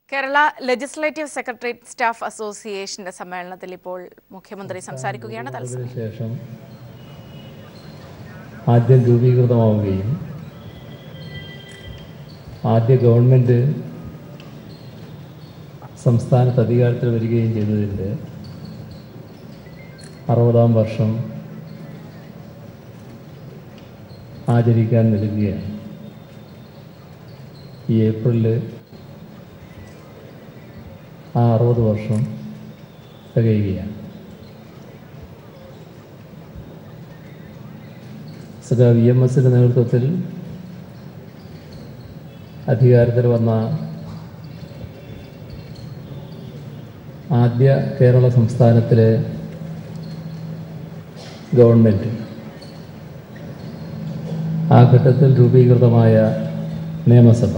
Kerala legislative secretariat staff അസോസിയേഷന്റെ സമ്മേളനത്തിൽ ഇപ്പോൾ മുഖ്യമന്ത്രി സംസാരിക്കുകയാണ് തത്സമയം ശേഷം ആദ്യം രൂപീകൃതമാവുകയും ആദ്യ ഗവൺമെൻറ് സംസ്ഥാനത്ത് അധികാരത്തിൽ വരികയും ചെയ്തതിൻ്റെ അറുപതാം വർഷം ആചരിക്കാൻ നൽകുകയാണ് ഈ ഏപ്രിലിൽ ആ അറുപത് വർഷം തികയുകയാണ് സദാ വി എം എസിൻ്റെ നേതൃത്വത്തിൽ അധികാരത്തിൽ വന്ന ആദ്യ കേരള സംസ്ഥാനത്തിലെ ഗവൺമെൻറ് ആ ഘട്ടത്തിൽ രൂപീകൃതമായ നിയമസഭ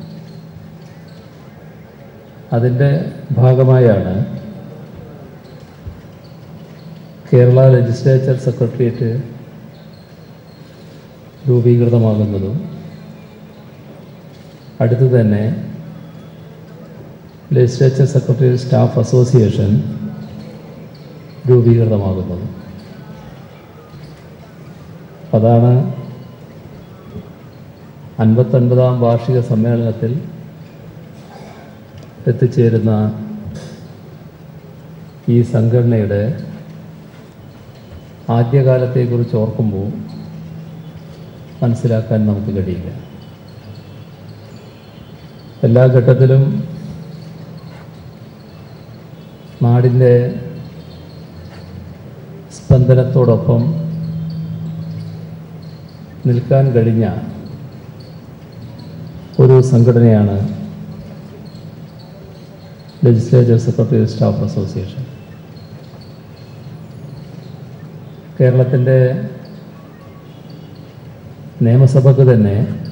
അതിൻ്റെ ഭാഗമായാണ് കേരള ലെജിസ്ലേച്ചർ സെക്രട്ടേറിയറ്റ് രൂപീകൃതമാകുന്നതും അടുത്തു തന്നെ ലെജിസ്ലേച്ചർ സെക്രട്ടറി സ്റ്റാഫ് അസോസിയേഷൻ രൂപീകൃതമാകുന്നതും അതാണ് അൻപത്തൊൻപതാം വാർഷിക സമ്മേളനത്തിൽ എത്തിച്ചേരുന്ന ഈ സംഘടനയുടെ ആദ്യകാലത്തെക്കുറിച്ച് ഓർക്കുമ്പോൾ മനസ്സിലാക്കാൻ നമുക്ക് കഴിയില്ല എല്ലാ ഘട്ടത്തിലും നാടിൻ്റെ സ്പന്ദനത്തോടൊപ്പം നിൽക്കാൻ കഴിഞ്ഞ ഒരു സംഘടനയാണ് ലെജിസ്ലേച്ചർ സെക്രട്ടറി സ്റ്റാഫ് അസോസിയേഷൻ കേരളത്തിൻ്റെ നിയമസഭയ്ക്ക് തന്നെ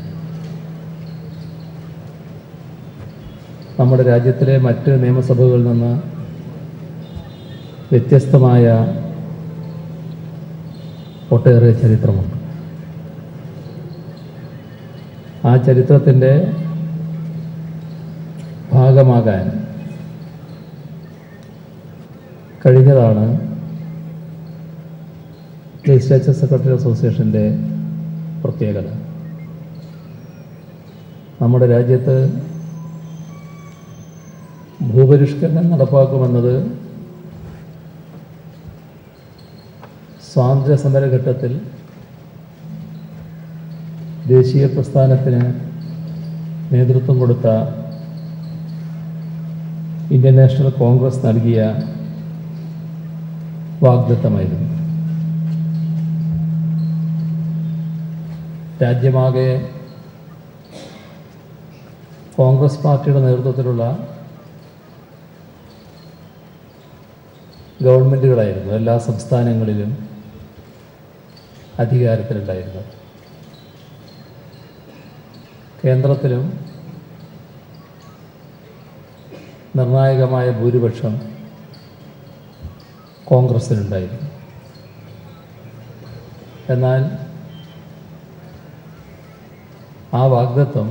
നമ്മുടെ രാജ്യത്തിലെ മറ്റ് നിയമസഭകളിൽ നിന്ന് വ്യത്യസ്തമായ ഒട്ടേറെ ചരിത്രമുണ്ട് ആ ചരിത്രത്തിൻ്റെ ഭാഗമാകാൻ കഴിഞ്ഞതാണ് ലെജിസ്ലേച്ചർ സെക്രട്ടറി അസോസിയേഷൻ്റെ പ്രത്യേകത നമ്മുടെ രാജ്യത്ത് ഭൂപരിഷ്കരണം നടപ്പാക്കുമെന്നത് സ്വാതന്ത്ര്യ സമരഘട്ടത്തിൽ ദേശീയ പ്രസ്ഥാനത്തിന് നേതൃത്വം കൊടുത്ത ഇന്ത്യൻ നാഷണൽ കോൺഗ്രസ് നൽകിയ വാഗ്ദത്തമായിരുന്നു രാജ്യമാകെ കോൺഗ്രസ് പാർട്ടിയുടെ നേതൃത്വത്തിലുള്ള ഗവൺമെൻറ്റുകളായിരുന്നു എല്ലാ സംസ്ഥാനങ്ങളിലും അധികാരത്തിലുണ്ടായിരുന്നത് കേന്ദ്രത്തിലും നിർണായകമായ ഭൂരിപക്ഷം കോൺഗ്രസ്സിനുണ്ടായിരുന്നു എന്നാൽ ആ വാഗ്ദത്വം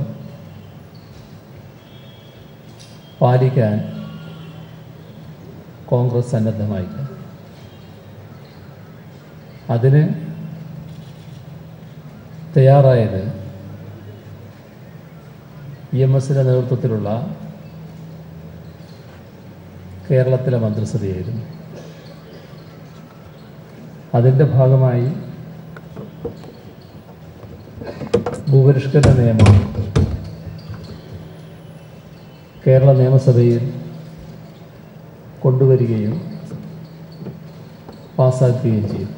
പാലിക്കാൻ കോൺഗ്രസ് സന്നദ്ധമായില്ല അതിന് തയ്യാറായത് ഇ എം എസിൻ്റെ നേതൃത്വത്തിലുള്ള കേരളത്തിലെ മന്ത്രിസഭയായിരുന്നു അതിൻ്റെ ഭാഗമായി ഭൂപരിഷ്കരണ നിയമം കേരള നിയമസഭയിൽ കൊണ്ടുവരികയും പാസാക്കുകയും ചെയ്തു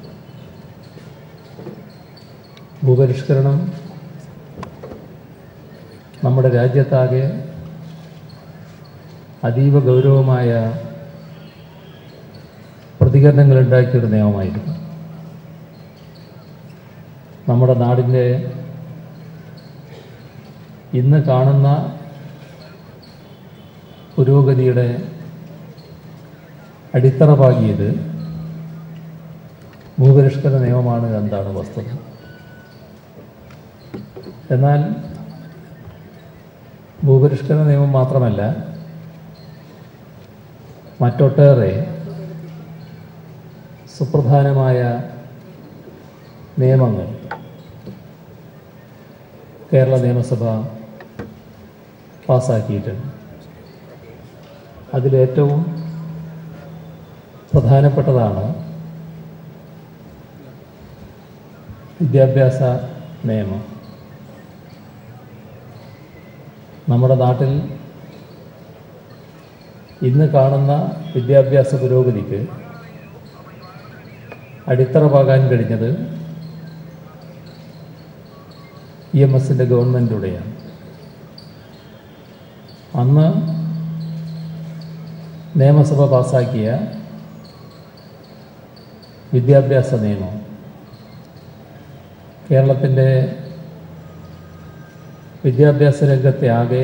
ഭൂപരിഷ്കരണം നമ്മുടെ രാജ്യത്താകെ അതീവ ഗൗരവമായ പ്രതികരണങ്ങളുണ്ടാക്കിയൊരു നിയമമായിരുന്നു നമ്മുടെ നാടിൻ്റെ ഇന്ന് കാണുന്ന പുരോഗതിയുടെ അടിത്തറ പാകിയത് ഭൂപരിഷ്കരണ നിയമമാണ് എന്താണ് വസ്തുത എന്നാൽ ഭൂപരിഷ്കരണ നിയമം മാത്രമല്ല മറ്റൊട്ടേറെ സുപ്രധാനമായ നിയമങ്ങൾ കേരള നിയമസഭ പാസ്സാക്കിയിട്ടുണ്ട് അതിലേറ്റവും പ്രധാനപ്പെട്ടതാണ് വിദ്യാഭ്യാസ നിയമം നമ്മുടെ നാട്ടിൽ ഇന്ന് കാണുന്ന വിദ്യാഭ്യാസ പുരോഗതിക്ക് അടിത്തറ പാകാൻ കഴിഞ്ഞത് ഇ എം എസിൻ്റെ ഗവൺമെൻറ്റിലൂടെയാണ് അന്ന് നിയമസഭ പാസാക്കിയ വിദ്യാഭ്യാസ നിയമം കേരളത്തിൻ്റെ വിദ്യാഭ്യാസ രംഗത്തെ ആകെ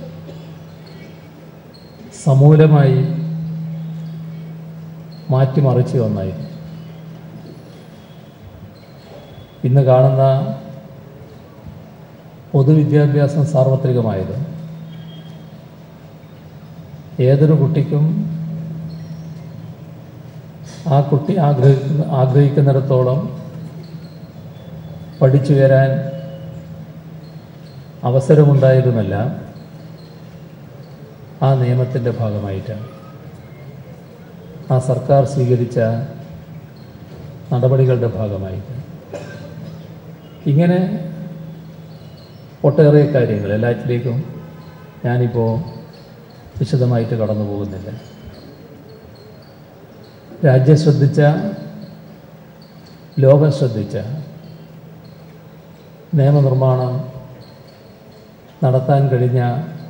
സമൂലമായി മാറ്റിമറിച്ച് ഒന്നായിരുന്നു ഇന്ന് കാണുന്ന പൊതുവിദ്യാഭ്യാസം സാർവത്രികമായത് ഏതൊരു കുട്ടിക്കും ആ കുട്ടി ആഗ്രഹിക്കുന്ന ആഗ്രഹിക്കുന്നിടത്തോളം പഠിച്ചു വരാൻ അവസരമുണ്ടായതുമല്ല ആ നിയമത്തിൻ്റെ ഭാഗമായിട്ടാണ് ആ സർക്കാർ സ്വീകരിച്ച നടപടികളുടെ ഭാഗമായിട്ട് ഇങ്ങനെ ഒട്ടേറെ കാര്യങ്ങൾ എല്ലാറ്റിലേക്കും ഞാനിപ്പോൾ വിശദമായിട്ട് കടന്നു പോകുന്നില്ല രാജ്യം ശ്രദ്ധിച്ച ലോകം ശ്രദ്ധിച്ച നിയമനിർമ്മാണം നടത്താൻ കഴിഞ്ഞ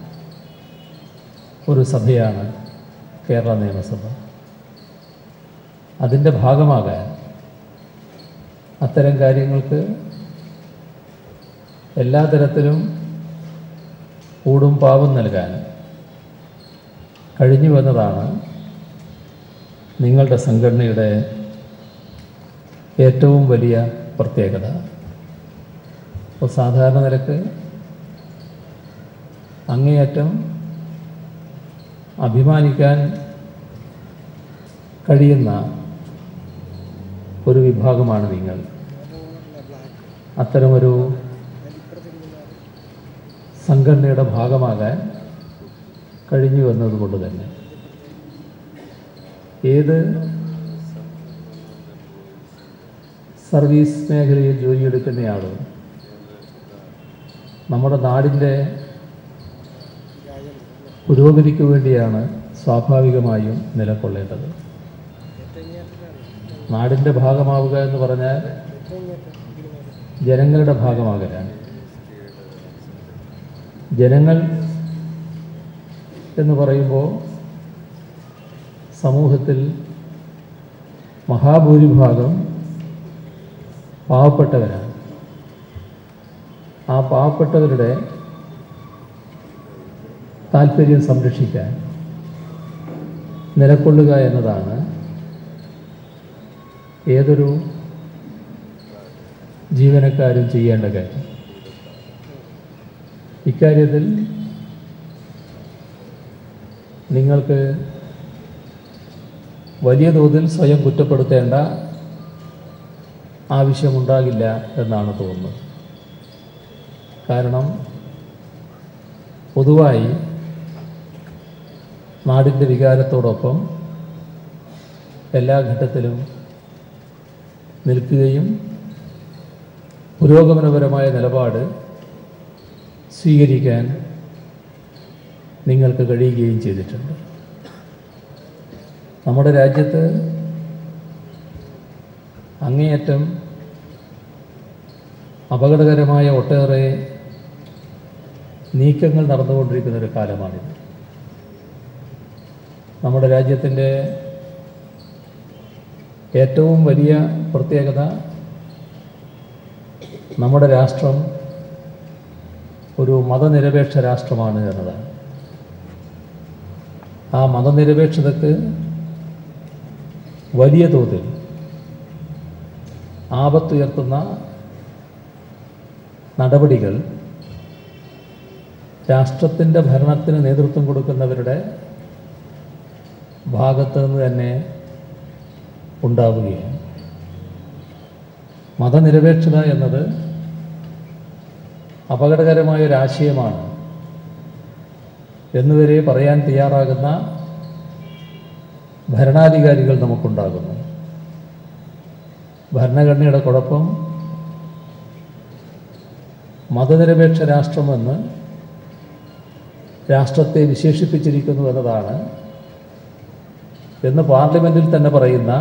ഒരു സഭയാണ് കേരള നിയമസഭ അതിൻ്റെ ഭാഗമാകാൻ അത്തരം കാര്യങ്ങൾക്ക് എല്ലാ തരത്തിലും ഊടും പാവും നൽകാൻ കഴിഞ്ഞു എന്നതാണ് നിങ്ങളുടെ സംഘടനയുടെ ഏറ്റവും വലിയ പ്രത്യേകത അപ്പോൾ സാധാരണ നിരക്ക് അങ്ങേയറ്റം അഭിമാനിക്കാൻ കഴിയുന്ന ഒരു വിഭാഗമാണ് നിങ്ങൾ അത്തരമൊരു സംഘടനയുടെ ഭാഗമാകാൻ കഴിഞ്ഞു എന്നതുകൊണ്ട് തന്നെ ഏത് സർവീസ് മേഖലയിൽ ജോലിയെടുക്കുന്നയാളും നമ്മുടെ നാടിൻ്റെ പുരോഗതിക്ക് വേണ്ടിയാണ് സ്വാഭാവികമായും നിലകൊള്ളേണ്ടത് നാടിൻ്റെ ഭാഗമാവുക എന്ന് പറഞ്ഞാൽ ജനങ്ങളുടെ ഭാഗമാകലാണ് ജനങ്ങൾ എന്ന് പറയുമ്പോൾ സമൂഹത്തിൽ മഹാഭൂരിഭാഗം പാവപ്പെട്ടവരാണ് ആ പാവപ്പെട്ടവരുടെ താല്പര്യം സംരക്ഷിക്കാൻ നിലകൊള്ളുക എന്നതാണ് ഏതൊരു ജീവനക്കാരും ചെയ്യേണ്ട കാര്യം ഇക്കാര്യത്തിൽ നിങ്ങൾക്ക് വലിയ തോതിൽ സ്വയം കുറ്റപ്പെടുത്തേണ്ട ആവശ്യമുണ്ടാകില്ല എന്നാണ് തോന്നുന്നത് കാരണം പൊതുവായി നാടിൻ്റെ വികാരത്തോടൊപ്പം എല്ലാ ഘട്ടത്തിലും നിൽക്കുകയും പുരോഗമനപരമായ നിലപാട് സ്വീകരിക്കാൻ നിങ്ങൾക്ക് കഴിയുകയും ചെയ്തിട്ടുണ്ട് നമ്മുടെ രാജ്യത്ത് അങ്ങേയറ്റം അപകടകരമായ ഒട്ടേറെ നീക്കങ്ങൾ നടന്നുകൊണ്ടിരിക്കുന്ന ഒരു കാലമാണിത് നമ്മുടെ രാജ്യത്തിൻ്റെ ഏറ്റവും വലിയ പ്രത്യേകത നമ്മുടെ രാഷ്ട്രം ഒരു മതനിരപേക്ഷ രാഷ്ട്രമാണ് എന്നതാണ് ആ മതനിരപേക്ഷതക്ക് വലിയ തോതിൽ ആപത്തുയർത്തുന്ന നടപടികൾ രാഷ്ട്രത്തിൻ്റെ ഭരണത്തിന് നേതൃത്വം കൊടുക്കുന്നവരുടെ ഭാഗത്ത് നിന്ന് തന്നെ ഉണ്ടാവുകയാണ് മതനിരപേക്ഷത എന്നത് അപകടകരമായ ഒരു ആശയമാണ് എന്നുവരെ പറയാൻ തയ്യാറാകുന്ന ഭരണാധികാരികൾ നമുക്കുണ്ടാകുന്നു ഭരണഘടനയുടെ കുഴപ്പം മതനിരപേക്ഷ രാഷ്ട്രമെന്ന് രാഷ്ട്രത്തെ വിശേഷിപ്പിച്ചിരിക്കുന്നു എന്നതാണ് എന്ന് പാർലമെൻറ്റിൽ തന്നെ പറയുന്ന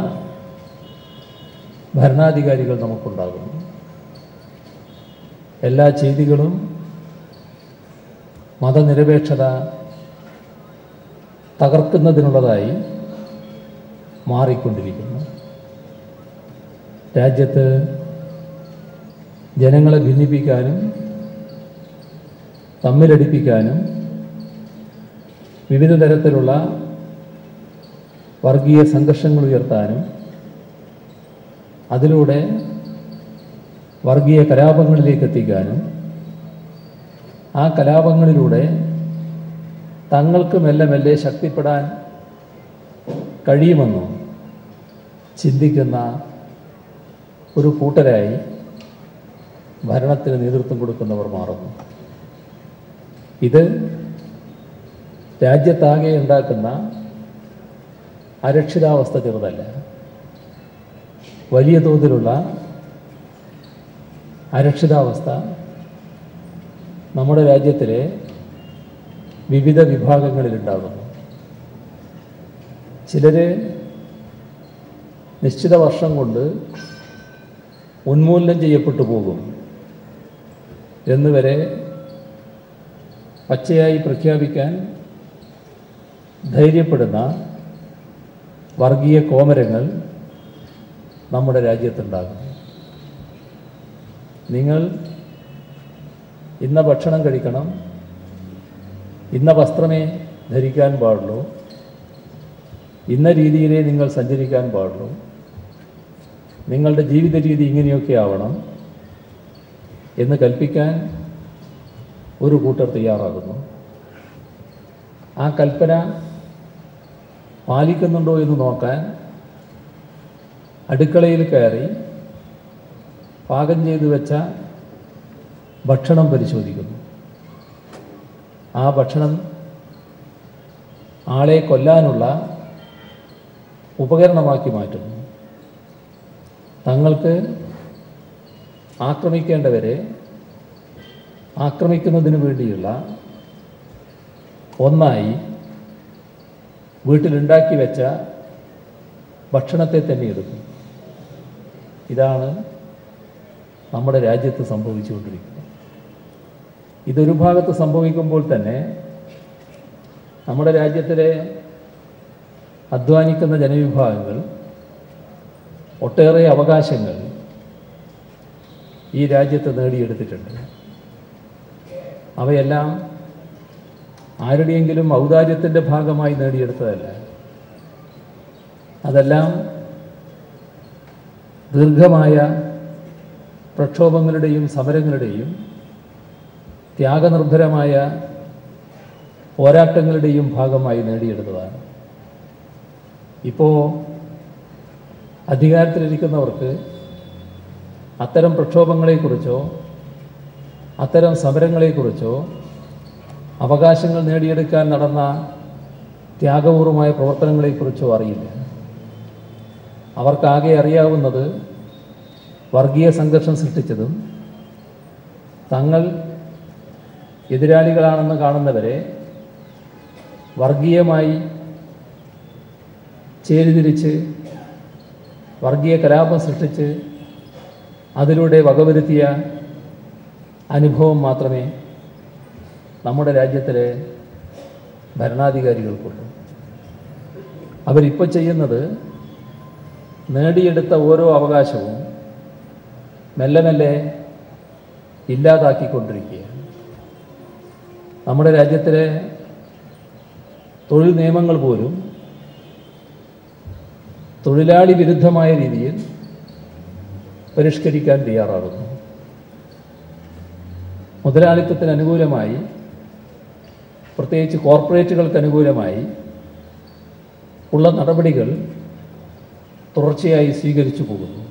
ഭരണാധികാരികൾ നമുക്കുണ്ടാകുന്നു എല്ലാ ചെയ്തികളും മതനിരപേക്ഷത തകർക്കുന്നതിനുള്ളതായി മാറിക്കൊണ്ടിരിക്കുന്നു രാജ്യത്ത് ജനങ്ങളെ ഭിന്നിപ്പിക്കാനും തമ്മിലടിപ്പിക്കാനും വിവിധ തരത്തിലുള്ള വർഗീയ സംഘർഷങ്ങൾ ഉയർത്താനും അതിലൂടെ വർഗീയ കലാപങ്ങളിലേക്ക് എത്തിക്കാനും ആ കലാപങ്ങളിലൂടെ തങ്ങൾക്ക് മെല്ലെ മെല്ലെ ശക്തിപ്പെടാൻ കഴിയുമെന്നും ചിന്തിക്കുന്ന ഒരു കൂട്ടരായി ഭരണത്തിന് നേതൃത്വം കൊടുക്കുന്നവർ മാറുന്നു ഇത് രാജ്യത്താകെ ഉണ്ടാക്കുന്ന അരക്ഷിതാവസ്ഥ ചെറുതല്ല വലിയ തോതിലുള്ള അരക്ഷിതാവസ്ഥ നമ്മുടെ രാജ്യത്തിലെ വിവിധ വിഭാഗങ്ങളിലുണ്ടാകുന്നു ചിലർ നിശ്ചിത വർഷം കൊണ്ട് ഉന്മൂലനം ചെയ്യപ്പെട്ടു പോകും എന്നുവരെ പച്ചയായി പ്രഖ്യാപിക്കാൻ ധൈര്യപ്പെടുന്ന വർഗീയ കോമരങ്ങൾ നമ്മുടെ രാജ്യത്തുണ്ടാകും നിങ്ങൾ ഇന്ന ഭക്ഷണം കഴിക്കണം ഇന്ന വസ്ത്രമേ ധരിക്കാൻ പാടുള്ളൂ ഇന്ന രീതിയിലേ നിങ്ങൾ സഞ്ചരിക്കാൻ പാടുള്ളൂ നിങ്ങളുടെ ജീവിത രീതി ഇങ്ങനെയൊക്കെ ആവണം എന്ന് കൽപ്പിക്കാൻ ഒരു കൂട്ടർ തയ്യാറാകുന്നു ആ കൽപ്പന പാലിക്കുന്നുണ്ടോ എന്ന് നോക്കാൻ അടുക്കളയിൽ കയറി പാകം ചെയ്തു വെച്ച ഭക്ഷണം പരിശോധിക്കുന്നു ആ ഭക്ഷണം ആളെ കൊല്ലാനുള്ള ഉപകരണമാക്കി മാറ്റുന്നു തങ്ങൾക്ക് ആക്രമിക്കേണ്ടവരെ ആക്രമിക്കുന്നതിന് വേണ്ടിയുള്ള ഒന്നായി വീട്ടിലുണ്ടാക്കി വെച്ച ഭക്ഷണത്തെ തന്നെ എടുക്കും ഇതാണ് നമ്മുടെ രാജ്യത്ത് സംഭവിച്ചുകൊണ്ടിരിക്കുന്നത് ഇതൊരു ഭാഗത്ത് സംഭവിക്കുമ്പോൾ തന്നെ നമ്മുടെ രാജ്യത്തിലെ അധ്വാനിക്കുന്ന ജനവിഭാഗങ്ങൾ ഒട്ടേറെ അവകാശങ്ങൾ ഈ രാജ്യത്ത് നേടിയെടുത്തിട്ടുണ്ട് അവയെല്ലാം ആരുടെയെങ്കിലും ഔദാര്യത്തിൻ്റെ ഭാഗമായി നേടിയെടുത്തതല്ല അതെല്ലാം ദീർഘമായ പ്രക്ഷോഭങ്ങളുടെയും സമരങ്ങളുടെയും ത്യാഗനിർഭരമായ പോരാട്ടങ്ങളുടെയും ഭാഗമായി നേടിയെടുത്തതാണ് ഇപ്പോൾ അധികാരത്തിലിരിക്കുന്നവർക്ക് അത്തരം പ്രക്ഷോഭങ്ങളെക്കുറിച്ചോ അത്തരം സമരങ്ങളെക്കുറിച്ചോ അവകാശങ്ങൾ നേടിയെടുക്കാൻ നടന്ന ത്യാഗപൂർവമായ പ്രവർത്തനങ്ങളെക്കുറിച്ചോ അറിയില്ല അവർക്കാകെ അറിയാവുന്നത് വർഗീയ സംഘർഷം സൃഷ്ടിച്ചതും തങ്ങൾ എതിരാളികളാണെന്ന് കാണുന്നവരെ വർഗീയമായി ചേരിതിരിച്ച് വർഗീയ കലാപം സൃഷ്ടിച്ച് അതിലൂടെ വകവരുത്തിയ അനുഭവം മാത്രമേ നമ്മുടെ രാജ്യത്തിലെ ഭരണാധികാരികൾക്കുള്ളൂ അവരിപ്പോൾ ചെയ്യുന്നത് നേടിയെടുത്ത ഓരോ അവകാശവും മെല്ലെ മെല്ലെ ഇല്ലാതാക്കിക്കൊണ്ടിരിക്കുകയാണ് നമ്മുടെ രാജ്യത്തിലെ തൊഴിൽ നിയമങ്ങൾ പോലും തൊഴിലാളി വിരുദ്ധമായ രീതിയിൽ പരിഷ്കരിക്കാൻ തയ്യാറാകുന്നു മുതലാളിത്തത്തിന് അനുകൂലമായി പ്രത്യേകിച്ച് കോർപ്പറേറ്റുകൾക്ക് അനുകൂലമായി ഉള്ള നടപടികൾ തുടർച്ചയായി സ്വീകരിച്ചു പോകുന്നു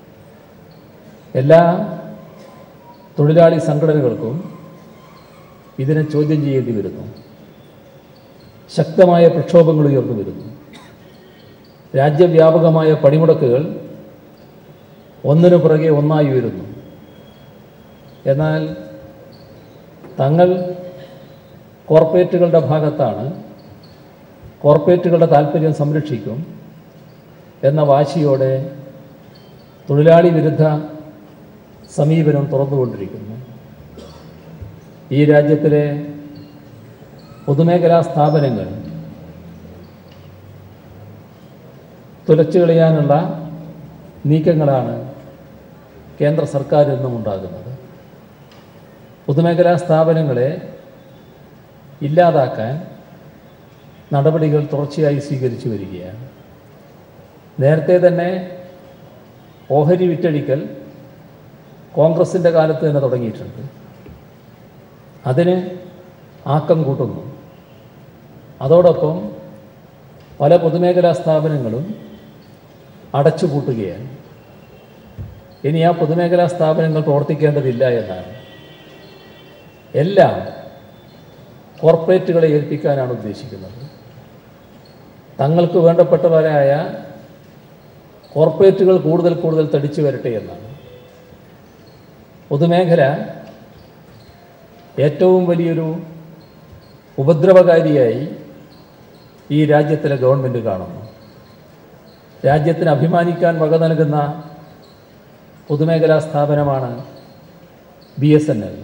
എല്ലാ തൊഴിലാളി സംഘടനകൾക്കും ഇതിനെ ചോദ്യം ചെയ്യേണ്ടി വരുന്നു ശക്തമായ പ്രക്ഷോഭങ്ങൾ ഉയർന്നു വരുന്നു രാജ്യവ്യാപകമായ പണിമുടക്കുകൾ ഒന്നിനു പുറകെ ഒന്നായി വരുന്നു എന്നാൽ തങ്ങൾ കോർപ്പറേറ്റുകളുടെ ഭാഗത്താണ് കോർപ്പറേറ്റുകളുടെ താല്പര്യം സംരക്ഷിക്കും എന്ന വാശിയോടെ തൊഴിലാളി വിരുദ്ധ സമീപനം തുറന്നുകൊണ്ടിരിക്കുന്നു ഈ രാജ്യത്തിലെ പൊതുമേഖലാ സ്ഥാപനങ്ങൾ തുലച്ചു കളയാനുള്ള നീക്കങ്ങളാണ് കേന്ദ്ര സർക്കാരിൽ നിന്നും ഉണ്ടാകുന്നത് പൊതുമേഖലാ സ്ഥാപനങ്ങളെ ഇല്ലാതാക്കാൻ നടപടികൾ തുടർച്ചയായി സ്വീകരിച്ചു വരികയാണ് നേരത്തെ തന്നെ ഓഹരി വിറ്റഴിക്കൽ കോൺഗ്രസിൻ്റെ കാലത്ത് തന്നെ തുടങ്ങിയിട്ടുണ്ട് അതിന് ആക്കം കൂട്ടുന്നു അതോടൊപ്പം പല പൊതുമേഖലാ സ്ഥാപനങ്ങളും അടച്ചുപൂട്ടുകയാണ് ഇനി ആ പൊതുമേഖലാ സ്ഥാപനങ്ങൾ പ്രവർത്തിക്കേണ്ടതില്ല എന്നാണ് എല്ലാം കോർപ്പറേറ്റുകളെ ഏൽപ്പിക്കാനാണ് ഉദ്ദേശിക്കുന്നത് തങ്ങൾക്ക് വേണ്ടപ്പെട്ടവരായ കോർപ്പറേറ്റുകൾ കൂടുതൽ കൂടുതൽ തടിച്ചു വരട്ടെ എന്നാണ് പൊതുമേഖല ഏറ്റവും വലിയൊരു ഉപദ്രവകാരിയായി ഈ രാജ്യത്തിലെ ഗവൺമെൻറ് കാണുന്നു രാജ്യത്തിന് അഭിമാനിക്കാൻ വക നൽകുന്ന പൊതുമേഖലാ സ്ഥാപനമാണ് ബി എസ് എൻ എൽ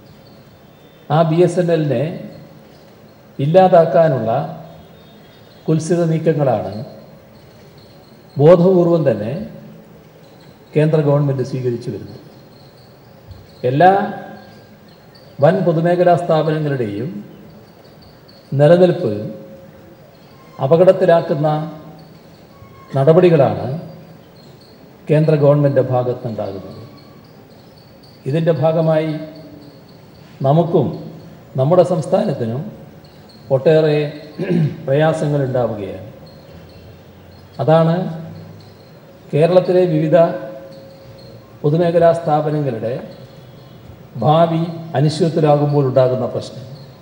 ആ ബി എസ് എൻ എല്ലിനെ ഇല്ലാതാക്കാനുള്ള കുൽസിത നീക്കങ്ങളാണ് ബോധപൂർവം തന്നെ കേന്ദ്ര ഗവൺമെൻറ് സ്വീകരിച്ചു വരുന്നത് എല്ലാ വൻ പൊതുമേഖലാ സ്ഥാപനങ്ങളുടെയും നിലനിൽപ്പ് അപകടത്തിലാക്കുന്ന നടപടികളാണ് കേന്ദ്ര ഗവൺമെൻറ് ഭാഗത്തുനിന്നുണ്ടാകുന്നത് ഇതിൻ്റെ ഭാഗമായി നമുക്കും നമ്മുടെ സംസ്ഥാനത്തിനും ഒട്ടേറെ പ്രയാസങ്ങൾ ഉണ്ടാവുകയാണ് അതാണ് കേരളത്തിലെ വിവിധ പൊതുമേഖലാ സ്ഥാപനങ്ങളുടെ ഭാവി അനിശ്ചിതത്തിലാകുമ്പോൾ ഉണ്ടാകുന്ന പ്രശ്നം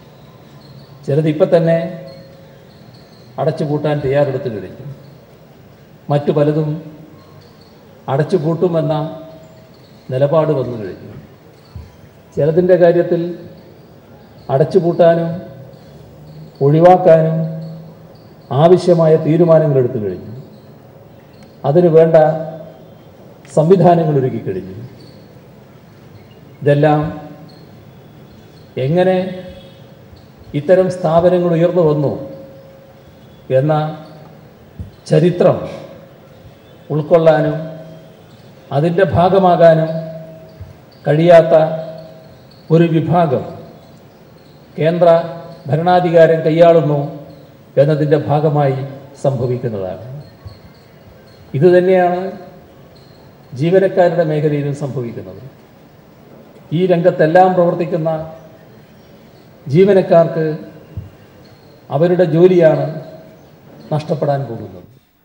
ചിലത് ഇപ്പം തന്നെ അടച്ചുപൂട്ടാൻ തയ്യാറെടുത്ത് കഴിഞ്ഞു മറ്റു പലതും അടച്ചുപൂട്ടുമെന്ന നിലപാട് വന്നു കഴിഞ്ഞു ചിലതിൻ്റെ കാര്യത്തിൽ അടച്ചുപൂട്ടാനും ഒഴിവാക്കാനും ആവശ്യമായ തീരുമാനങ്ങൾ എടുത്തു കഴിഞ്ഞു അതിനു വേണ്ട സംവിധാനങ്ങൾ ഒരുക്കി കഴിഞ്ഞു ഇതെല്ലാം എങ്ങനെ ഇത്തരം സ്ഥാപനങ്ങൾ ഉയർന്നു വന്നു എന്ന ചരിത്രം ഉൾക്കൊള്ളാനും അതിൻ്റെ ഭാഗമാകാനും കഴിയാത്ത ഒരു വിഭാഗം കേന്ദ്ര ഭരണാധികാരം കൈയാളുന്നു എന്നതിൻ്റെ ഭാഗമായി സംഭവിക്കുന്നതാണ് ഇതുതന്നെയാണ് ജീവനക്കാരുടെ മേഖലയിലും സംഭവിക്കുന്നത് ഈ രംഗത്തെല്ലാം പ്രവർത്തിക്കുന്ന ജീവനക്കാർക്ക് അവരുടെ ജോലിയാണ് നഷ്ടപ്പെടാൻ പോകുന്നത്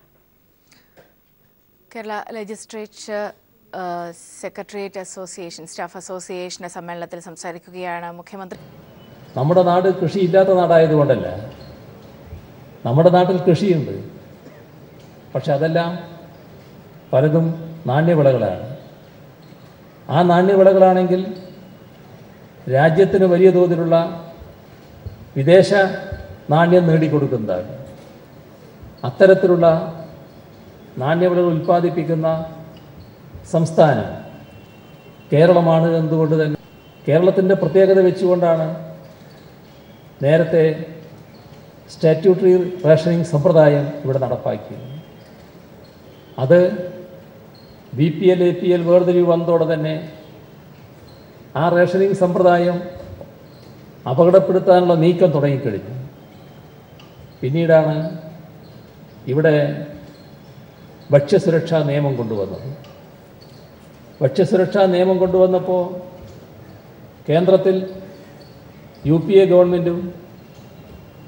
Kerala legislature secretariat association staff അസോസിയേഷന്റെ സമ്മേളനത്തിൽ സംസാരിക്കുകയാണ് മുഖ്യമന്ത്രി നമ്മുടെ നാട് കൃഷിയില്ലാത്ത നാടായതുകൊണ്ടല്ല നമ്മുടെ നാട്ടിൽ കൃഷിയുണ്ട് പക്ഷെ അതെല്ലാം പലതും നാണ്യവിളകളാണ് ആ നാണ്യവിളകളാണെങ്കിൽ രാജ്യത്തിന് വലിയ തോതിലുള്ള വിദേശ നാണ്യം നേടിക്കൊടുക്കുന്നതാണ് അത്തരത്തിലുള്ള നാണ്യവിളകൾ ഉൽപ്പാദിപ്പിക്കുന്ന സംസ്ഥാനം കേരളമാണ് എന്തുകൊണ്ട് തന്നെ കേരളത്തിൻ്റെ പ്രത്യേകത വെച്ചുകൊണ്ടാണ് നേരത്തെ സ്റ്റാറ്റ്യൂട്ടറി റേഷനിങ് സമ്പ്രദായം ഇവിടെ നടപ്പാക്കിയത് അത് B P L A P L വേർതിരിവ് വന്നതോടെ തന്നെ ആ റേഷനിങ് സമ്പ്രദായം അപകടപ്പെടുത്താനുള്ള നീക്കം തുടങ്ങിക്കഴിഞ്ഞു പിന്നീടാണ് ഇവിടെ ഭക്ഷ്യസുരക്ഷാ നിയമം കൊണ്ടുവന്നത് ഭക്ഷ്യസുരക്ഷാ നിയമം കൊണ്ടുവന്നപ്പോൾ കേന്ദ്രത്തിൽ യു പി എ ഗവൺമെൻറ്റും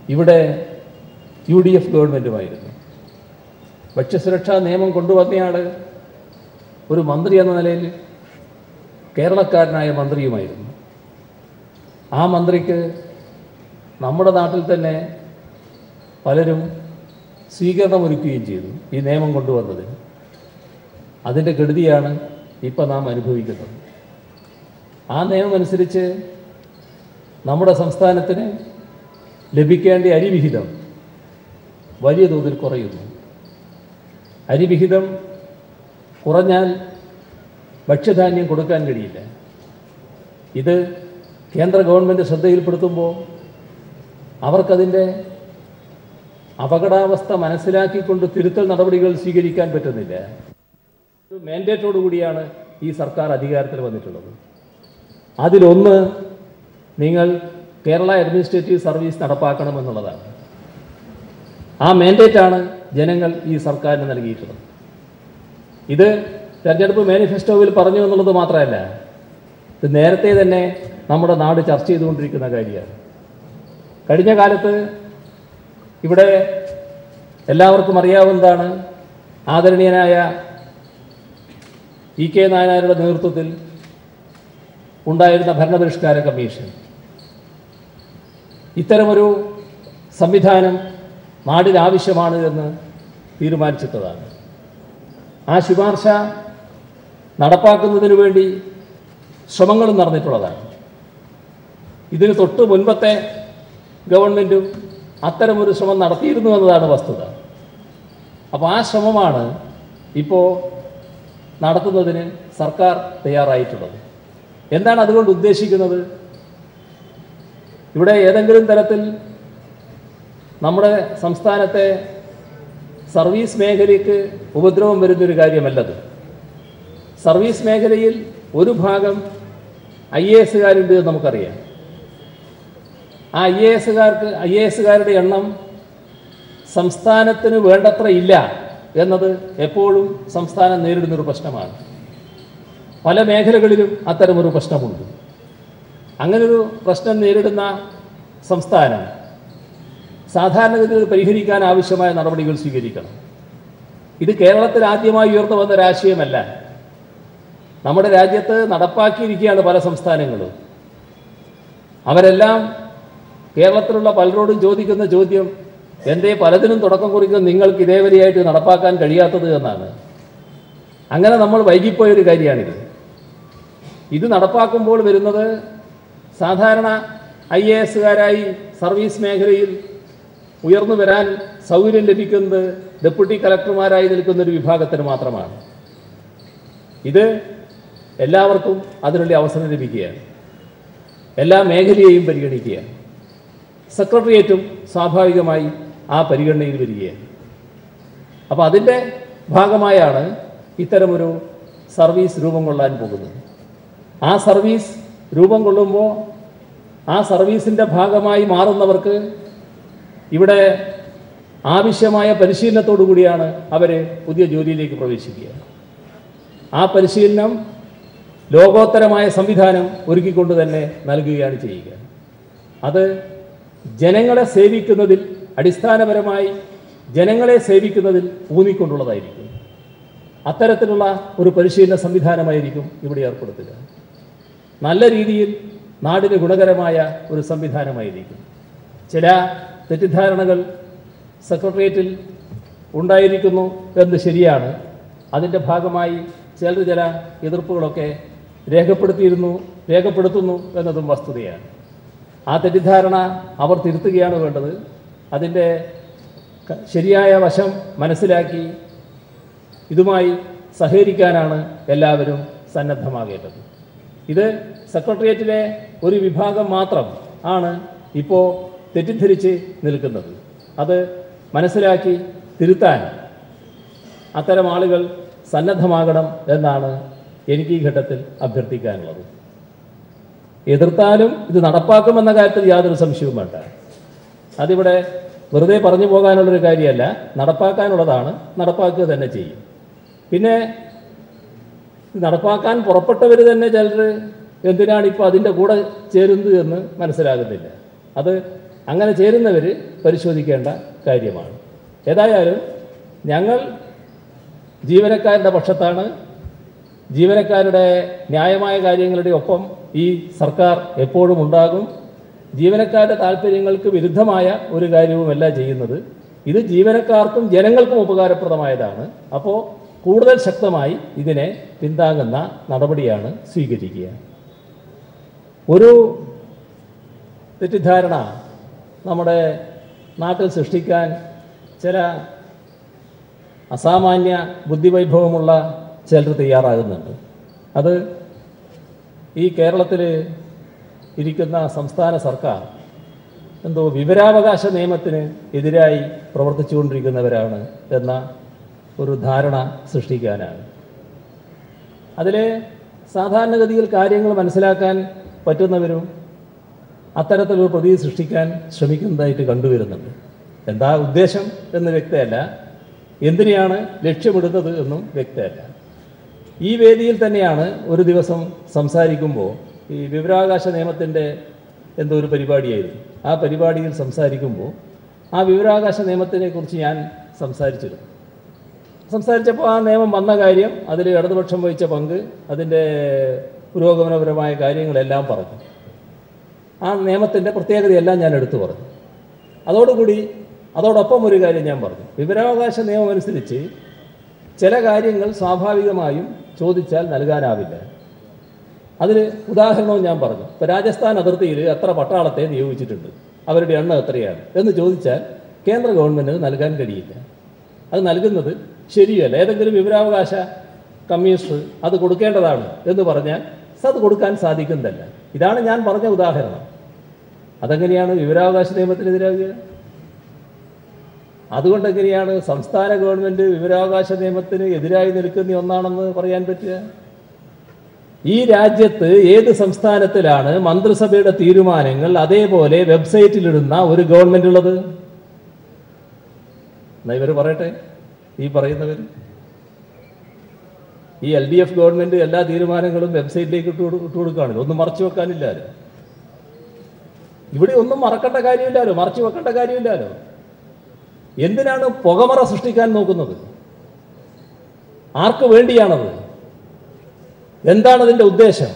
ഇവിടെ യു ഡി എഫ് ഗവൺമെൻറ്റുമായിരുന്നു ഭക്ഷ്യസുരക്ഷാ നിയമം കൊണ്ടുവന്നയാൾ ഒരു മന്ത്രി എന്ന നിലയിൽ കേരളക്കാരനായ മന്ത്രിയുമായിരുന്നു ആ മന്ത്രിക്ക് നമ്മുടെ നാട്ടിൽ തന്നെ പലരും സ്വീകരണമൊരുക്കുകയും ചെയ്തു ഈ നിയമം കൊണ്ടുവന്നതിന് അതിൻ്റെ കെടുതിയാണ് ഇപ്പം നാം അനുഭവിക്കുന്നത് ആ നിയമം അനുസരിച്ച് നമ്മുടെ സംസ്ഥാനത്തിന് ലഭിക്കേണ്ട അരിവിഹിതം വലിയ തോതിൽ കുറയുന്നു അരിവിഹിതം കുറഞ്ഞാൽ ഭക്ഷ്യധാന്യം കൊടുക്കാൻ കഴിയില്ല ഇത് കേന്ദ്ര ഗവൺമെൻറ് ശ്രദ്ധയിൽപ്പെടുത്തുമ്പോൾ അവർക്കതിൻ്റെ അപകടാവസ്ഥ മനസ്സിലാക്കിക്കൊണ്ട് തിരുത്തൽ നടപടികൾ സ്വീകരിക്കാൻ പറ്റുന്നില്ല ഒരു മാൻഡേറ്റോടു കൂടിയാണ് ഈ സർക്കാർ അധികാരത്തിൽ വന്നിട്ടുള്ളത് അതിലൊന്ന് നിങ്ങൾ കേരള അഡ്മിനിസ്ട്രേറ്റീവ് സർവീസ് നടപ്പാക്കണമെന്നുള്ളതാണ് ആ മാൻഡേറ്റാണ് ജനങ്ങൾ ഈ സർക്കാരിന് നൽകിയിട്ടുള്ളത് ഇത് തെരഞ്ഞെടുപ്പ് മാനിഫെസ്റ്റോവിൽ പറഞ്ഞു എന്നുള്ളത് മാത്രമല്ല ഇത് നേരത്തെ തന്നെ നമ്മുടെ നാട് ചർച്ച ചെയ്തുകൊണ്ടിരിക്കുന്ന കാര്യമാണ് കഴിഞ്ഞ കാലത്ത് ഇവിടെ എല്ലാവർക്കും അറിയാവുന്നതാണ് ആദരണീയനായ ഇ കെ നായനാരുടെ നേതൃത്വത്തിൽ ഉണ്ടായിരുന്ന ഭരണപരിഷ്കാര കമ്മീഷൻ ഇത്തരമൊരു സംവിധാനം നാടിന് ആവശ്യമാണ് എന്ന് തീരുമാനിച്ചിട്ടതാണ് ആ ശുപാർശ നടപ്പാക്കുന്നതിന് വേണ്ടി ശ്രമങ്ങളും നടന്നിട്ടുള്ളതാണ് ഇതിന് തൊട്ട് മുൻപത്തെ ഗവൺമെൻറ്റും അത്തരമൊരു ശ്രമം നടത്തിയിരുന്നു എന്നതാണ് വസ്തുത അപ്പോൾ ആ ശ്രമമാണ് ഇപ്പോൾ നടത്തുന്നതിന് സർക്കാർ തയ്യാറായിട്ടുള്ളത് എന്താണ് അതുകൊണ്ട് ഉദ്ദേശിക്കുന്നത് ഇവിടെ ഏതെങ്കിലും തരത്തിൽ നമ്മുടെ സംസ്ഥാനത്തെ സർവീസ് മേഖലയ്ക്ക് ഉപദ്രവം വരുന്നൊരു കാര്യമല്ലത് സർവീസ് മേഖലയിൽ ഒരു ഭാഗം ഐ എ എസുകാരുണ്ട് എന്ന് നമുക്കറിയാം ആ ഐ എ എസുകാർക്ക് ഐ എ എസുകാരുടെ എണ്ണം സംസ്ഥാനത്തിന് വേണ്ടത്ര ഇല്ല എന്നത് എപ്പോഴും സംസ്ഥാനം നേരിടുന്നൊരു പ്രശ്നമാണ് പല മേഖലകളിലും അത്തരമൊരു പ്രശ്നമുണ്ട് അങ്ങനൊരു പ്രശ്നം നേരിടുന്ന സംസ്ഥാനം സാധാരണഗതിയിൽ പരിഹരിക്കാൻ ആവശ്യമായ നടപടികൾ സ്വീകരിക്കണം ഇത് കേരളത്തിൽ ആദ്യമായി ഉയർന്നു വന്ന ഒരാശയമല്ല നമ്മുടെ രാജ്യത്ത് നടപ്പാക്കിയിരിക്കുകയാണ് പല സംസ്ഥാനങ്ങളും അവരെല്ലാം കേരളത്തിലുള്ള പലരോടും ചോദിക്കുന്ന ചോദ്യം എന്തേ പലതിനും തുടക്കം കുറിക്കുന്ന നിങ്ങൾക്ക് ഇതേവരെയായിട്ട് നടപ്പാക്കാൻ കഴിയാത്തത് എന്നാണ് അങ്ങനെ നമ്മൾ വൈകിപ്പോയൊരു കാര്യമാണിത് ഇത് നടപ്പാക്കുമ്പോൾ വരുന്നത് സാധാരണ ഐ എ എസുകാരായി സർവീസ് മേഖലയിൽ ഉയർന്നു വരാൻ സൗകര്യം ലഭിക്കുന്നത് ഡെപ്യൂട്ടി കലക്ടർമാരായി നിൽക്കുന്ന ഒരു വിഭാഗത്തിന് മാത്രമാണ് ഇത് എല്ലാവർക്കും അതിനുള്ള അവസരം ലഭിക്കുകയാണ് എല്ലാ മേഖലയെയും പരിഗണിക്കുകയാണ് സെക്രട്ടേറിയറ്റും സ്വാഭാവികമായി ആ പരിഗണനയിൽ വരികയാണ് അപ്പോൾ അതിൻ്റെ ഭാഗമായാണ് ഇത്തരമൊരു സർവീസ് രൂപം കൊള്ളാൻ പോകുന്നത് ആ സർവീസ് രൂപം കൊള്ളുമ്പോൾ ആ സർവീസിൻ്റെ ഭാഗമായി മാറുന്നവർക്ക് ഇവിടെ ആവശ്യമായ പരിശീലനത്തോടു കൂടിയാണ് അവർ പുതിയ ജോലിയിലേക്ക് പ്രവേശിക്കുക ആ പരിശീലനം ലോകോത്തരമായ സംവിധാനം ഒരുക്കിക്കൊണ്ട് തന്നെ നൽകുകയാണ് ചെയ്യുക അത് ജനങ്ങളെ സേവിക്കുന്നതിൽ അടിസ്ഥാനപരമായി ജനങ്ങളെ സേവിക്കുന്നതിൽ ഊന്നിക്കൊണ്ടുള്ളതായിരിക്കും അത്തരത്തിലുള്ള ഒരു പരിശീലന സംവിധാനമായിരിക്കും ഇവിടെ ഏർപ്പെടുത്തുക നല്ല രീതിയിൽ നാടിന് ഗുണകരമായ ഒരു സംവിധാനമായിരിക്കും ചില തെറ്റിദ്ധാരണകൾ സെക്രട്ടേറിയറ്റിൽ ഉണ്ടായിരിക്കുന്നു എന്ന് ശരിയാണ് അതിൻ്റെ ഭാഗമായി ചിലർ ചില എതിർപ്പുകളൊക്കെ രേഖപ്പെടുത്തിയിരുന്നു രേഖപ്പെടുത്തുന്നു എന്നതും വസ്തുതയാണ് ആ തെറ്റിദ്ധാരണ അവർ തിരുത്തുകയാണ് വേണ്ടത് അതിൻ്റെ ക- ശരിയായ വശം മനസ്സിലാക്കി ഇതുമായി സഹകരിക്കാനാണ് എല്ലാവരും സന്നദ്ധമാകേണ്ടത് ഇത് സെക്രട്ടേറിയറ്റിലെ ഒരു വിഭാഗം മാത്രം ആണ് ഇപ്പോൾ തെറ്റിദ്ധരിച്ച് നിൽക്കുന്നത് അത് മനസ്സിലാക്കി തിരുത്താൻ അത്തരം ആളുകൾ സന്നദ്ധമാകണം എന്നാണ് എനിക്ക് ഈ ഘട്ടത്തിൽ അഭ്യർത്ഥിക്കാനുള്ളത് എതിർത്താലും ഇത് നടപ്പാക്കുമെന്ന കാര്യത്തിൽ യാതൊരു സംശയവും വേണ്ട അതിവിടെ വെറുതെ പറഞ്ഞു പോകാനുള്ളൊരു കാര്യമല്ല നടപ്പാക്കാനുള്ളതാണ് നടപ്പാക്കുക തന്നെ ചെയ്യും പിന്നെ ഇത് നടപ്പാക്കാൻ പുറപ്പെട്ടവർ തന്നെ ചിലർ എന്തിനാണ് ഇപ്പോൾ അതിൻ്റെ കൂടെ ചേരുന്നത് എന്ന് മനസ്സിലാകുന്നില്ല അത് അങ്ങനെ ചേരുന്നവർ പരിശോധിക്കേണ്ട കാര്യമാണ് ഏതായാലും ഞങ്ങൾ ജീവനക്കാരുടെ പക്ഷത്താണ് ജീവനക്കാരുടെ ന്യായമായ കാര്യങ്ങളുടെ ഒപ്പം ഈ സർക്കാർ എപ്പോഴും ഉണ്ടാകും ജീവനക്കാരുടെ താല്പര്യങ്ങൾക്ക് വിരുദ്ധമായ ഒരു കാര്യവുമല്ല ചെയ്യുന്നത് ഇത് ജീവനക്കാർക്കും ജനങ്ങൾക്കും ഉപകാരപ്രദമായതാണ് അപ്പോൾ കൂടുതൽ ശക്തമായി ഇതിനെ പിന്താങ്ങുന്ന നടപടിയാണ് സ്വീകരിക്കുക ഒരു തെറ്റിദ്ധാരണ നമ്മുടെ നാട്ടിൽ സൃഷ്ടിക്കാൻ ചില അസാമാന്യ ബുദ്ധിവൈഭവമുള്ള ചിലർ തയ്യാറാകുന്നുണ്ട് അത് ഈ കേരളത്തിൽ ഇരിക്കുന്ന സംസ്ഥാന സർക്കാർ എന്തോ വിവരാവകാശ നിയമത്തിന് എതിരായി പ്രവർത്തിച്ചുകൊണ്ടിരിക്കുന്നവരാണ് എന്ന ഒരു ധാരണ സൃഷ്ടിക്കാനാണ് അതിൽ സാധാരണഗതിയിൽ കാര്യങ്ങൾ മനസ്സിലാക്കാൻ പറ്റുന്നവരും അത്തരത്തിലൊരു പ്രതീതി സൃഷ്ടിക്കാൻ ശ്രമിക്കുന്നതായിട്ട് കണ്ടുവരുന്നുണ്ട് എന്താ ഉദ്ദേശം എന്ന് വ്യക്തമല്ല എന്തിനെയാണ് ലക്ഷ്യമിടുന്നത് എന്നും വ്യക്തമല്ല ഈ വേദിയിൽ തന്നെയാണ് ഒരു ദിവസം സംസാരിക്കുമ്പോൾ ഈ വിവരാവകാശ നിയമത്തിൻ്റെ എന്തോ ഒരു പരിപാടിയായിരുന്നു ആ പരിപാടിയിൽ സംസാരിക്കുമ്പോൾ ആ വിവരാവകാശ നിയമത്തിനെ കുറിച്ച് ഞാൻ സംസാരിച്ചിരുന്നു സംസാരിച്ചപ്പോൾ ആ നിയമം വന്ന കാര്യം അതിൽ ഇടതുപക്ഷം വഹിച്ച പങ്ക് അതിൻ്റെ പുരോഗമനപരമായ കാര്യങ്ങളെല്ലാം പറഞ്ഞു ആ നിയമത്തിൻ്റെ പ്രത്യേകതയെല്ലാം ഞാൻ എടുത്തു പറഞ്ഞു അതോടുകൂടി അതോടൊപ്പം ഒരു കാര്യം ഞാൻ പറഞ്ഞു വിവരാവകാശ നിയമം അനുസരിച്ച് ചില കാര്യങ്ങൾ സ്വാഭാവികമായും ചോദിച്ചാൽ നൽകാനാവില്ല അതിന് ഉദാഹരണവും ഞാൻ പറഞ്ഞു ഇപ്പോൾ രാജസ്ഥാൻ അതിർത്തിയിൽ എത്ര പട്ടാളത്തെ നിയോഗിച്ചിട്ടുണ്ട് അവരുടെ എണ്ണം എത്രയാണ് എന്ന് ചോദിച്ചാൽ കേന്ദ്ര ഗവൺമെൻറ്റിന് നൽകാൻ കഴിയില്ല അത് നൽകുന്നത് ശരിയല്ല ഏതെങ്കിലും വിവരാവകാശ കമ്മീഷണർ അത് കൊടുക്കേണ്ടതാണ് എന്ന് പറഞ്ഞാൽ അത് കൊടുക്കാൻ സാധിക്കുന്നതല്ല ഇതാണ് ഞാൻ പറഞ്ഞ ഉദാഹരണം അതെങ്ങനെയാണ് വിവരാവകാശ നിയമത്തിനെതിരാകുക അതുകൊണ്ട് എങ്ങനെയാണ് സംസ്ഥാന ഗവൺമെന്റ് വിവരാവകാശ നിയമത്തിന് എതിരായി നിൽക്കുന്ന ഒന്നാണെന്ന് പറയാൻ പറ്റുക ഈ രാജ്യത്ത് ഏത് സംസ്ഥാനത്തിലാണ് മന്ത്രിസഭയുടെ തീരുമാനങ്ങൾ അതേപോലെ വെബ്സൈറ്റിലിടുന്ന ഒരു ഗവൺമെന്റ് ഉള്ളത് എന്നാ ഇവർ പറയട്ടെ ഈ പറയുന്നവർ ഈ എൽ ഡി എഫ് ഗവൺമെന്റ് എല്ലാ തീരുമാനങ്ങളും വെബ്സൈറ്റിലേക്ക് ഇട്ട് കൊടു- ഇട്ട് കൊടുക്കുകയാണല്ലോ ഒന്നും മറച്ചു വെക്കാനില്ലാലോ ഇവിടെ ഒന്നും മറക്കേണ്ട കാര്യമില്ലാലോ മറച്ചു വെക്കേണ്ട കാര്യമില്ലാലോ എന്തിനാണ് പുകമറ സൃഷ്ടിക്കാൻ നോക്കുന്നത് ആർക്ക് വേണ്ടിയാണത് എന്താണ് അതിൻ്റെ ഉദ്ദേശം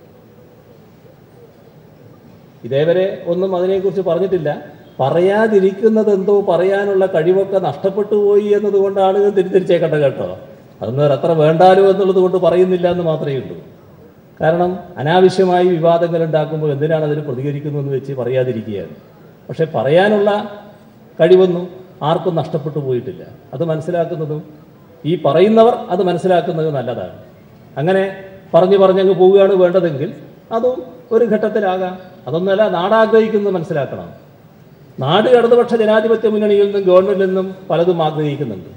ഇതേവരെ ഒന്നും അതിനെക്കുറിച്ച് പറഞ്ഞിട്ടില്ല പറയാതിരിക്കുന്നത് എന്തോ പറയാനുള്ള കഴിവൊക്കെ നഷ്ടപ്പെട്ടു പോയി എന്നതുകൊണ്ടാണ് ഇത് തിരിച്ചേക്കട്ടെ കേട്ടോ അതൊന്നും ഒരു അത്ര വേണ്ടാലോ എന്നുള്ളത് കൊണ്ട് പറയുന്നില്ല എന്ന് മാത്രമേ ഉള്ളൂ കാരണം അനാവശ്യമായി വിവാദങ്ങൾ ഉണ്ടാക്കുമ്പോൾ എന്തിനാണ് അതിന് പ്രതികരിക്കുന്നതെന്ന് വെച്ച് പറയാതിരിക്കുകയാണ് പക്ഷെ പറയാനുള്ള കഴിവൊന്നും ആർക്കും നഷ്ടപ്പെട്ടു പോയിട്ടില്ല അത് മനസ്സിലാക്കുന്നതും ഈ പറയുന്നവർ അത് മനസ്സിലാക്കുന്നത് നല്ലതാണ് അങ്ങനെ പറഞ്ഞു പറഞ്ഞങ്ങ് പോവുകയാണ് വേണ്ടതെങ്കിൽ അതും ഒരു ഘട്ടത്തിലാകാം അതൊന്നുമല്ല നാടാഗ്രഹിക്കുന്നത് മനസ്സിലാക്കണം നാട് ഇടതുപക്ഷ ജനാധിപത്യ മുന്നണിയിൽ നിന്നും ഗവൺമെന്റിൽ നിന്നും പലതും ആഗ്രഹിക്കുന്നുണ്ട്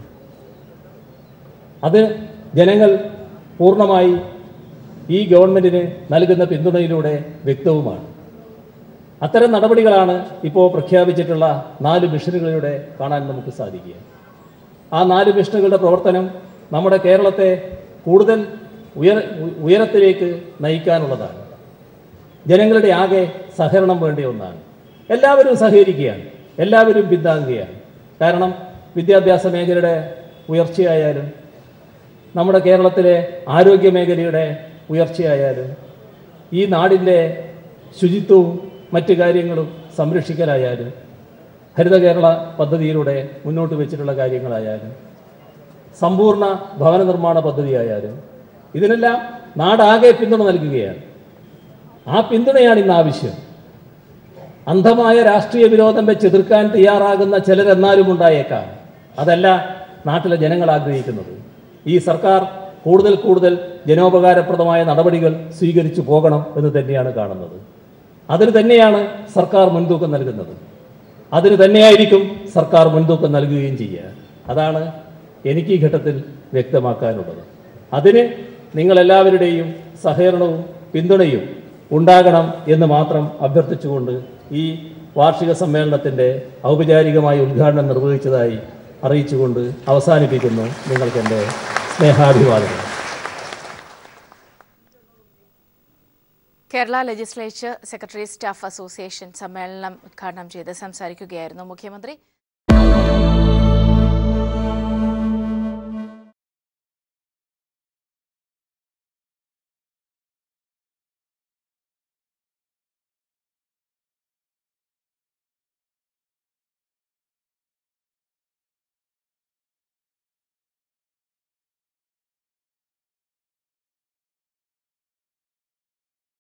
അത് ജനങ്ങൾ പൂർണ്ണമായി ഈ ഗവൺമെന്റിന് നൽകുന്ന പിന്തുണയിലൂടെ വ്യക്തവുമാണ് അത്തരം നടപടികളാണ് ഇപ്പോൾ പ്രഖ്യാപിച്ചിട്ടുള്ള നാല് മിഷനുകളിലൂടെ കാണാൻ നമുക്ക് സാധിക്കുക ആ നാല് മിഷനുകളുടെ പ്രവർത്തനം നമ്മുടെ കേരളത്തെ കൂടുതൽ ഉയര ഉയരത്തിലേക്ക് നയിക്കാനുള്ളതാണ് ജനങ്ങളുടെ ആകെ സഹകരണം വേണ്ടിയ ഒന്നാണ് എല്ലാവരും സഹകരിക്കുകയാണ് എല്ലാവരും പിന്താങ്ങുകയാണ് കാരണം വിദ്യാഭ്യാസ മേഖലയുടെ ഉയർച്ചയായാലും നമ്മുടെ കേരളത്തിലെ ആരോഗ്യ മേഖലയുടെ ഉയർച്ചയായാലും ഈ നാടിൻ്റെ ശുചിത്വവും മറ്റു കാര്യങ്ങളും സംരക്ഷിക്കലായാലും ഹരിത കേരള പദ്ധതിയിലൂടെ മുന്നോട്ട് വെച്ചിട്ടുള്ള കാര്യങ്ങളായാലും സമ്പൂർണ്ണ ഭവന നിർമ്മാണ പദ്ധതിയായാലും ഇതിനെല്ലാം നാടാകെ പിന്തുണ നൽകുകയാണ് ആ പിന്തുണയാണ് ഇന്ന് ആവശ്യം അന്ധമായ രാഷ്ട്രീയ വിരോധം വെച്ച് എതിർക്കാൻ തയ്യാറാകുന്ന ചിലരെന്നാലും ഉണ്ടായേക്കാം അതല്ല നാട്ടിലെ ജനങ്ങൾ ആഗ്രഹിക്കുന്നത് ഈ സർക്കാർ കൂടുതൽ കൂടുതൽ ജനോപകാരപ്രദമായ നടപടികൾ സ്വീകരിച്ചു പോകണം എന്ന് തന്നെയാണ് കാണുന്നത് അതിന് തന്നെയാണ് സർക്കാർ മുൻതൂക്കം നൽകുന്നത് അതിന് തന്നെയായിരിക്കും സർക്കാർ മുൻതൂക്കം നൽകുകയും ചെയ്യുക അതാണ് എനിക്ക് ഈ ഘട്ടത്തിൽ വ്യക്തമാക്കാനുള്ളത് അതിന് നിങ്ങളെല്ലാവരുടെയും സഹകരണവും പിന്തുണയും ഉണ്ടാകണം എന്ന് മാത്രം അഭ്യർത്ഥിച്ചുകൊണ്ട് ഈ വാർഷിക സമ്മേളനത്തിൻ്റെ ഔപചാരികമായ ഉദ്ഘാടനം നിർവഹിച്ചതായി അറിയിച്ചുകൊണ്ട് അവസാനിപ്പിക്കുന്നു നിങ്ങൾക്ക് എൻ്റെ സ്നേഹാഭിവാദനം Kerala legislature secretary staff association സമ്മേളനം ഉദ്ഘാടനം ചെയ്ത് സംസാരിക്കുകയായിരുന്നു മുഖ്യമന്ത്രി